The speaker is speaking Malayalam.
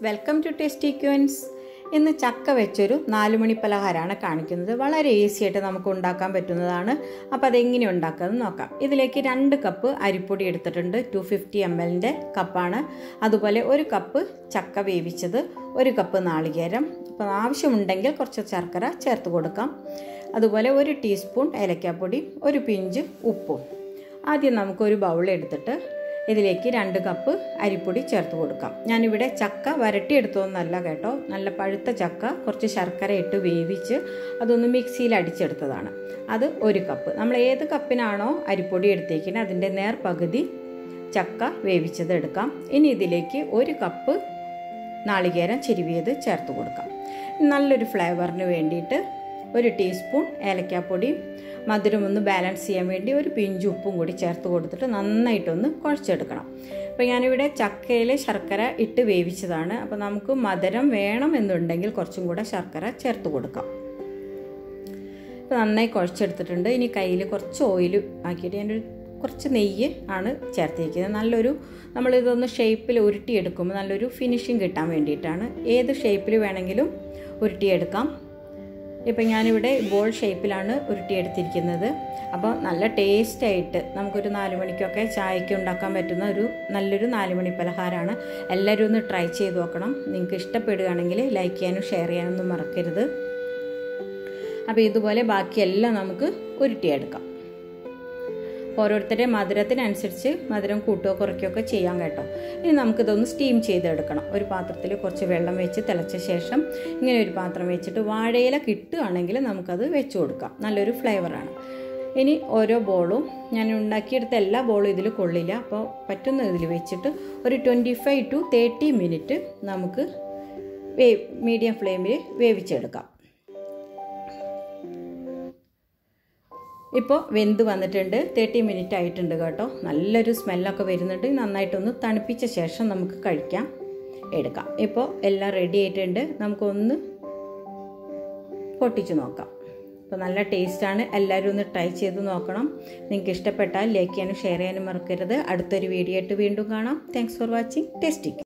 വെൽക്കം ടു ടേസ്റ്റി ക്യൂൻസ് ഇന്ന് ചക്ക വെച്ചൊരു നാലുമണി പലഹാരമാണ് കാണിക്കുന്നത് വളരെ ഈസി ആയിട്ട് നമുക്ക് ഉണ്ടാക്കാൻ പറ്റുന്നതാണ് അപ്പോൾ അതെങ്ങനെ ഉണ്ടാക്കാമെന്ന് നോക്കാം ഇതിലേക്ക് രണ്ട് കപ്പ് അരിപ്പൊടി എടുത്തിട്ടുണ്ട് ടു ഫിഫ്റ്റി എം എല്ലിൻ്റെ കപ്പാണ് അതുപോലെ ഒരു കപ്പ് ചക്ക വേവിച്ചത് ഒരു കപ്പ് നാളികേരം അപ്പോൾ ആവശ്യമുണ്ടെങ്കിൽ കുറച്ച് ശർക്കര ചേർത്ത് കൊടുക്കാം അതുപോലെ ഒരു ടീസ്പൂൺ ഏലക്കാപ്പൊടി ഒരു പിഞ്ച് ഉപ്പും ആദ്യം നമുക്കൊരു ബൗൾ എടുത്തിട്ട് ഇതിലേക്ക് രണ്ട് കപ്പ് അരിപ്പൊടി ചേർത്ത് കൊടുക്കാം ഞാനിവിടെ ചക്ക വരട്ടിയെടുത്തതൊന്നല്ല കേട്ടോ നല്ല പഴുത്ത ചക്ക കുറച്ച് ശർക്കര ഇട്ട് വേവിച്ച് അതൊന്ന് മിക്സിയിൽ അടിച്ചെടുത്തതാണ് അത് ഒരു കപ്പ് നമ്മൾ ഏത് കപ്പിനാണോ അരിപ്പൊടി എടുത്തേക്കുന്നത് അതിൻ്റെ നേർ പകുതി ചക്ക വേവിച്ചത് എടുക്കാം ഇനി ഇതിലേക്ക് ഒരു കപ്പ് നാളികേരം ചെരുവിയത് ചേർത്ത് കൊടുക്കാം നല്ലൊരു ഫ്ലേവറിന് വേണ്ടിയിട്ട് ഒരു ടീസ്പൂൺ ഏലക്കാപ്പൊടി മധുരം ഒന്ന് ബാലൻസ് ചെയ്യാൻ വേണ്ടി ഒരു പിഞ്ച് ഉപ്പും കൂടി ചേർത്ത് കൊടുത്തിട്ട് നന്നായിട്ടൊന്ന് കുഴച്ചെടുക്കണം അപ്പോൾ ഞാനിവിടെ ചക്കയിൽ ശർക്കര ഇട്ട് വേവിച്ചതാണ് അപ്പോൾ നമുക്ക് മധുരം വേണം എന്നുണ്ടെങ്കിൽ കുറച്ചും കൂടെ ശർക്കര ചേർത്ത് കൊടുക്കാം ഇപ്പോൾ നന്നായി കുഴച്ചെടുത്തിട്ടുണ്ട് ഇനി കയ്യിൽ കുറച്ച് ഓയിൽ ആക്കിയിട്ട് ഞാനൊരു കുറച്ച് നെയ്യ് ആണ് ചേർത്തിരിക്കുന്നത് നല്ലൊരു നമ്മളിതൊന്ന് ഷേപ്പിൽ ഉരുട്ടിയെടുക്കുമ്പോൾ നല്ലൊരു ഫിനിഷിങ് കിട്ടാൻ വേണ്ടിയിട്ടാണ് ഏത് ഷേപ്പിൽ വേണമെങ്കിലും ഉരുട്ടിയെടുക്കാം ഇപ്പം ഞാനിവിടെ ബോൾ ഷേപ്പിലാണ് ഉരുട്ടിയെടുത്തിരിക്കുന്നത് അപ്പോൾ നല്ല ടേസ്റ്റായിട്ട് നമുക്കൊരു നാല് മണിക്കൊക്കെ ചായക്ക് ഉണ്ടാക്കാൻ പറ്റുന്ന ഒരു നല്ലൊരു നാല് മണി പലഹാരമാണ് എല്ലാവരും ഒന്ന് ട്രൈ ചെയ്ത് നോക്കണം നിങ്ങൾക്ക് ഇഷ്ടപ്പെടുകയാണെങ്കിൽ ലൈക്ക് ചെയ്യാനും ഷെയർ ചെയ്യാനൊന്നും മറക്കരുത് അപ്പോൾ ഇതുപോലെ ബാക്കിയെല്ലാം നമുക്ക് ഉരുട്ടിയെടുക്കാം ഓരോരുത്തരുടെ മധുരത്തിനനുസരിച്ച് മധുരം കൂട്ടുകയോ കുറയ്ക്കുകയൊക്കെ ചെയ്യാം കേട്ടോ ഇനി നമുക്കിതൊന്ന് സ്റ്റീം ചെയ്തെടുക്കണം ഒരു പാത്രത്തിൽ കുറച്ച് വെള്ളം വെച്ച് തിളച്ച ശേഷം ഇങ്ങനെ ഒരു പാത്രം വെച്ചിട്ട് വാഴയില കിട്ടുകയാണെങ്കിൽ നമുക്കത് വെച്ച് കൊടുക്കാം നല്ലൊരു ഫ്ലേവറാണ് ഇനി ഓരോ ബോളും ഞാൻ ഉണ്ടാക്കിയെടുത്ത എല്ലാ ബോളും ഇതിൽ കൊള്ളില്ല അപ്പോൾ പറ്റുന്ന ഇതിൽ വെച്ചിട്ട് ഒരു twenty five to thirty minute നമുക്ക് വേ മീഡിയം ഫ്ലെയിമിൽ വേവിച്ചെടുക്കാം ഇപ്പോൾ വെന്ത് വന്നിട്ടുണ്ട് തേർട്ടി മിനിറ്റ് ആയിട്ടുണ്ട് കേട്ടോ നല്ലൊരു സ്മെല്ലൊക്കെ വരുന്നുണ്ട് നന്നായിട്ടൊന്ന് തണുപ്പിച്ച ശേഷം നമുക്ക് കഴിക്കാം എടുക്കാം ഇപ്പോൾ എല്ലാം റെഡി ആയിട്ടുണ്ട് നമുക്കൊന്ന് പൊട്ടിച്ച് നോക്കാം അപ്പോൾ നല്ല ടേസ്റ്റാണ് എല്ലാവരും ഒന്ന് ട്രൈ ചെയ്ത് നോക്കണം നിങ്ങൾക്ക് ഇഷ്ടപ്പെട്ടാൽ ലൈക്ക് ചെയ്യാനും ഷെയർ ചെയ്യാനും മറക്കരുത് അടുത്തൊരു വീഡിയോ ആയിട്ട് വീണ്ടും കാണാം താങ്ക്സ് ഫോർ വാച്ചിങ് ടേസ്റ്റിക്ക്